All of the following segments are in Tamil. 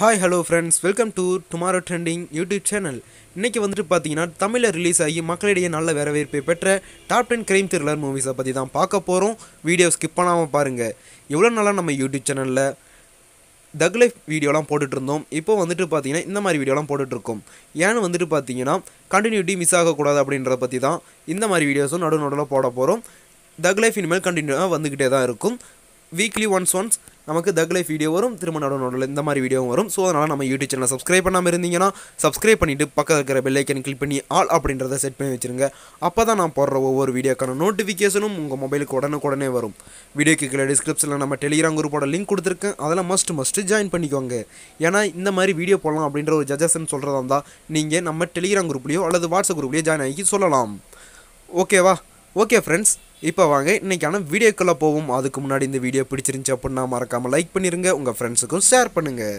hi hello friends welcome to tomorrow trending YouTube channel இன்றைக்கி வந்துட்டு பார்த்தீங்கன்னா தமிழில் ரிலீஸ் ஆகி மக்களிடையே நல்ல வரவேற்பை பெற்ற டாப் டென் கிரைம் த்ரில்லர் மூவிஸை பற்றி தான் பார்க்க போகிறோம் வீடியோ ஸ்கிப் பண்ணாமல் பாருங்கள் இவ்வளோ நாளாக நம்ம யூடியூப் சேனலில் தக் லைஃப் வீடியோலாம் போட்டுட்டு இருந்தோம் இப்போ வந்துட்டு பார்த்தீங்கன்னா இந்த மாதிரி வீடியோலாம் போட்டுட்ருக்கோம் ஏன்னு வந்துட்டு பார்த்தீங்கன்னா கண்டினியூட்டி மிஸ் ஆகக்கூடாது அப்படின்றத பற்றி தான் இந்த மாதிரி வீடியோஸும் நடு நடுவில் போட போகிறோம் தக் லைஃப் இனிமேல் கண்டினியூவாக வந்துக்கிட்டே தான் இருக்கும் வீக்லி ஒன்ஸ் ஒன்ஸ் நமக்கு தக் லைஃப் வீடியோ வரும் திரும்ப நடு நடுவில் இந்த மாதிரி வீடியோவும் வரும் ஸோ அதனால் நம்ம யூடியூப் சேனலை சப்ஸ்கிரைப் பண்ணாமல் இருந்தீங்கன்னா சப்ஸ்கிரைப் பண்ணிவிட்டு பக்கத்தில் இருக்கிற பெல்லைக்கன் கிளிக் பண்ணி ஆல் அப்படின்றத செட் பண்ணி வச்சுருங்க அப்போ தான் நான் போடுற ஒவ்வொரு வீடியோக்கான நோட்டிஃபிகேஷனும் உங்கள் மொபைலுக்கு உடனுக்குடனே வரும் வீடியோக்கு கீழே டிஸ்கிரிப்ஷனில் நம்ம டெலிகிராம் குரூப்போட லிங்க் கொடுத்துருக்கேன் அதெல்லாம் மஸ்ட் மஸ்ட்டு ஜாயின் பண்ணிக்கோங்க ஏன்னா இந்த மாதிரி வீடியோ போடலாம் அப்படின்ற ஒரு ஜட்ஜஸ்ன்னு சொல்கிறதா இருந்தால் நீங்கள் நம்ம டெலிகிராம் குரூப்லேயோ அல்லது வாட்ஸ்அப் குரூப்லேயோ ஜாயின் ஆகி சொல்லலாம் ஓகேவா ஓகே ஃப்ரெண்ட்ஸ் இப்போ வாங்க இன்றைக்கான வீடியோக்குள்ளே போவோம் அதுக்கு முன்னாடி இந்த வீடியோ பிடிச்சிருந்துச்சு அப்படின்னா மறக்காமல் லைக் பண்ணிடுங்க உங்கள் ஃப்ரெண்ட்ஸுக்கும் ஷேர் பண்ணுங்கள்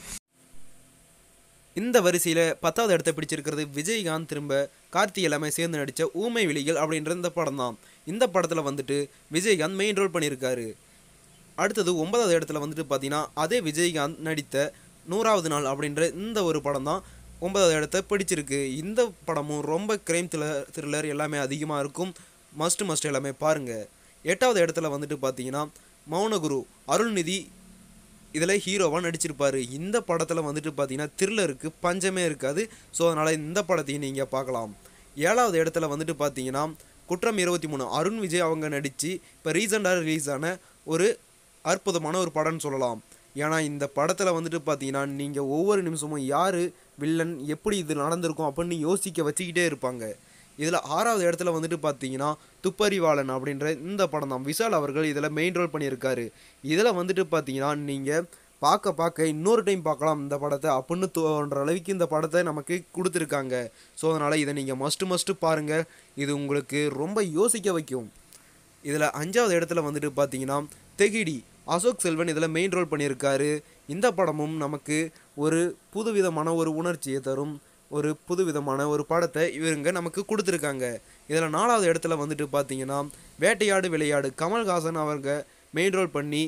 இந்த வரிசையில் பத்தாவது இடத்த பிடிச்சிருக்கிறது விஜயகாந்த் திரும்ப கார்த்தி எல்லாமே சேர்ந்து நடித்த ஊமை விழிகள் அப்படின்ற இந்த படம் தான் இந்த படத்தில் வந்துட்டு விஜயகாந்த் மெயின் ரோல் பண்ணியிருக்காரு அடுத்தது ஒன்பதாவது இடத்துல வந்துட்டு பார்த்தீங்கன்னா அதே விஜயகாந்த் நடித்த நூறாவது நாள் அப்படின்ற இந்த ஒரு படம் தான் ஒன்பதாவது இடத்த பிடிச்சிருக்கு இந்த படமும் ரொம்ப கிரைம் த்ரில்லர் த்ரில்லர் எல்லாமே அதிகமாக இருக்கும் மஸ்ட் மஸ்ட் எல்லாமே பாருங்கள் எட்டாவது இடத்துல வந்துட்டு பார்த்தீங்கன்னா மௌனகுரு அருள்நிதி இதில் ஹீரோவாக நடிச்சிருப்பாரு இந்த படத்தில் வந்துட்டு பார்த்தீங்கன்னா த்ரில்லருக்கு பஞ்சமே இருக்காது ஸோ அதனால் இந்த படத்தையும் நீங்கள் பார்க்கலாம் ஏழாவது இடத்துல வந்துட்டு பார்த்தீங்கன்னா குற்றம் இருபத்தி மூணு அருண் விஜய் அவங்க நடித்து இப்போ ரீசெண்டாக ரிலீஸ் ஆன ஒரு அற்புதமான ஒரு படம்னு சொல்லலாம் ஏன்னா இந்த படத்தில் வந்துட்டு பார்த்தீங்கன்னா நீங்கள் ஒவ்வொரு நிமிஷமும் யார் வில்லன் எப்படி இது நடந்திருக்கும் அப்படின்னு யோசிக்க வச்சுக்கிட்டே இருப்பாங்க இதில் ஆறாவது இடத்துல வந்துட்டு பார்த்தீங்கன்னா துப்பறிவாளன் அப்படின்ற இந்த படம் தான் விஷால் அவர்கள் இதில் மெயின் ரோல் பண்ணியிருக்காரு இதில் வந்துட்டு பார்த்தீங்கன்னா நீங்கள் பார்க்க பார்க்க இன்னொரு டைம் பார்க்கலாம் இந்த படத்தை அப்படின்னு தோன்ற அளவுக்கு இந்த படத்தை நமக்கு கொடுத்துருக்காங்க ஸோ அதனால் இதை நீங்கள் மஸ்ட்டு மஸ்ட்டு பாருங்கள் இது உங்களுக்கு ரொம்ப யோசிக்க வைக்கும் இதில் அஞ்சாவது இடத்துல வந்துட்டு பார்த்தீங்கன்னா தெகிடி அசோக் செல்வன் இதில் மெயின் ரோல் பண்ணியிருக்காரு இந்த படமும் நமக்கு ஒரு புதுவிதமான ஒரு உணர்ச்சியை தரும் ஒரு புதுவிதமான ஒரு படத்தை இவருங்க நமக்கு கொடுத்துருக்காங்க இதில் நாலாவது இடத்துல வந்துட்டு பார்த்தீங்கன்னா வேட்டையாடு விளையாடு கமல்ஹாசன் அவங்க மெயின் ரோல் பண்ணி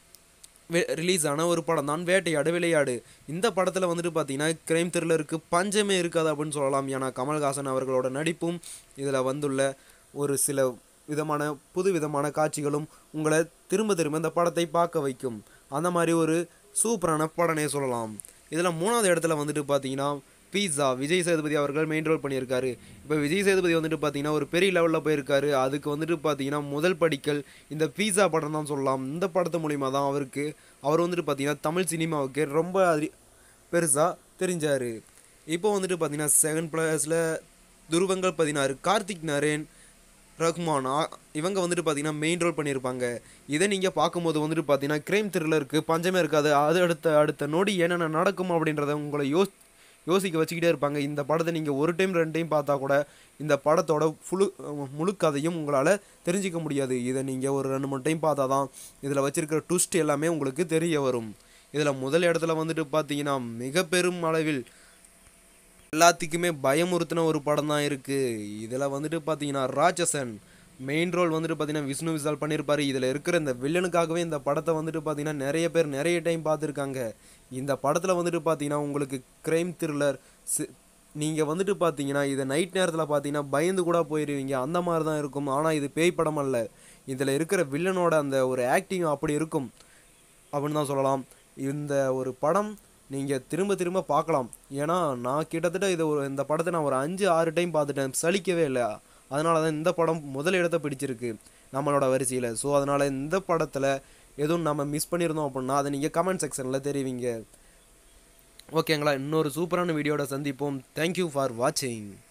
ரிலீஸ் ஆன ஒரு படம் தான் வேட்டையாடு விளையாடு இந்த படத்தில் வந்துட்டு பார்த்தீங்கன்னா கிரைம் த்ரில்லருக்கு பஞ்சமே இருக்காது அப்படின்னு சொல்லலாம் ஏன்னா கமல்ஹாசன் அவர்களோட நடிப்பும் இதில் வந்துள்ள ஒரு சில விதமான புது விதமான காட்சிகளும் உங்களை திரும்ப திரும்ப இந்த படத்தை பார்க்க வைக்கும் அந்த மாதிரி ஒரு சூப்பரான படனே சொல்லலாம் இதில் மூணாவது இடத்துல வந்துட்டு பார்த்தீங்கன்னா பீஸா விஜய் சேதுபதி அவர்கள் மெயின் ரோல் பண்ணியிருக்காரு இப்போ விஜய் சேதுபதி வந்துட்டு பார்த்தீங்கன்னா ஒரு பெரிய லெவலில் போயிருக்காரு அதுக்கு வந்துட்டு பார்த்தீங்கன்னா முதல் படிக்கல் இந்த பீஸா படம் தான் சொல்லலாம் இந்த படத்து மூலிமா தான் அவருக்கு அவர் வந்துட்டு பார்த்தீங்கன்னா தமிழ் சினிமாவுக்கு ரொம்ப அதி பெருசாக தெரிஞ்சார் இப்போ வந்துட்டு பார்த்தீங்கன்னா செகண்ட் பிளேஸில் துருவங்கள் பதினாறு கார்த்திக் நரேன் ரஹ்மான் இவங்க வந்துட்டு பார்த்தீங்கன்னா மெயின் ரோல் பண்ணியிருப்பாங்க இதை நீங்கள் பார்க்கும்போது வந்துட்டு பார்த்தீங்கன்னா கிரைம் த்ரில்லருக்கு பஞ்சமே இருக்காது அது அடுத்த அடுத்த நொடி என்னென்ன நடக்கும் அப்படின்றத உங்களை யோஸ் யோசிக்க வச்சுக்கிட்டே இருப்பாங்க இந்த படத்தை நீங்கள் ஒரு டைம் ரெண்டு டைம் பார்த்தா கூட இந்த படத்தோட ஃபுழு முழு கதையும் உங்களால் தெரிஞ்சிக்க முடியாது இதை நீங்கள் ஒரு ரெண்டு மூணு டைம் பார்த்தா தான் இதில் வச்சுருக்கிற ட்விஸ்ட் எல்லாமே உங்களுக்கு தெரிய வரும் இதில் முதல் இடத்துல வந்துட்டு பார்த்தீங்கன்னா மிக பெரும் அளவில் எல்லாத்துக்குமே பயமுறுத்தின ஒரு படம் தான் இருக்குது இதில் வந்துட்டு பார்த்தீங்கன்னா ராட்சசன் மெயின் ரோல் வந்துட்டு பார்த்தீங்கன்னா விஷ்ணு விசால் பண்ணியிருப்பாரு இதில் இருக்கிற இந்த வில்லனுக்காகவே இந்த படத்தை வந்துட்டு பார்த்தீங்கன்னா நிறைய பேர் நிறைய டைம் பார்த்துருக்காங்க இந்த படத்தில் வந்துட்டு பார்த்தீங்கன்னா உங்களுக்கு க்ரைம் த்ரில்லர் நீங்கள் வந்துட்டு பார்த்தீங்கன்னா இதை நைட் நேரத்தில் பார்த்தீங்கன்னா பயந்து கூட போயிடுவீங்க அந்த மாதிரி தான் இருக்கும் ஆனால் இது பேய் படம் அல்ல இதில் இருக்கிற வில்லனோட அந்த ஒரு ஆக்டிங் அப்படி இருக்கும் அப்படின்னு தான் சொல்லலாம் இந்த ஒரு படம் நீங்கள் திரும்ப திரும்ப பார்க்கலாம் ஏன்னா நான் கிட்டத்தட்ட இதை ஒரு இந்த படத்தை நான் ஒரு அஞ்சு ஆறு டைம் பார்த்துட்டேன் சலிக்கவே இல்லை அதனால தான் இந்த படம் முதல் இடத்த பிடிச்சிருக்கு நம்மளோட வரிசையில் ஸோ அதனால் இந்த படத்தில் எதுவும் நம்ம மிஸ் பண்ணியிருந்தோம் அப்படின்னா அதை நீங்கள் கமெண்ட் செக்ஷனில் தெரிவிங்க ஓகேங்களா இன்னொரு சூப்பரான வீடியோட சந்திப்போம் தேங்க்யூ ஃபார் வாட்சிங்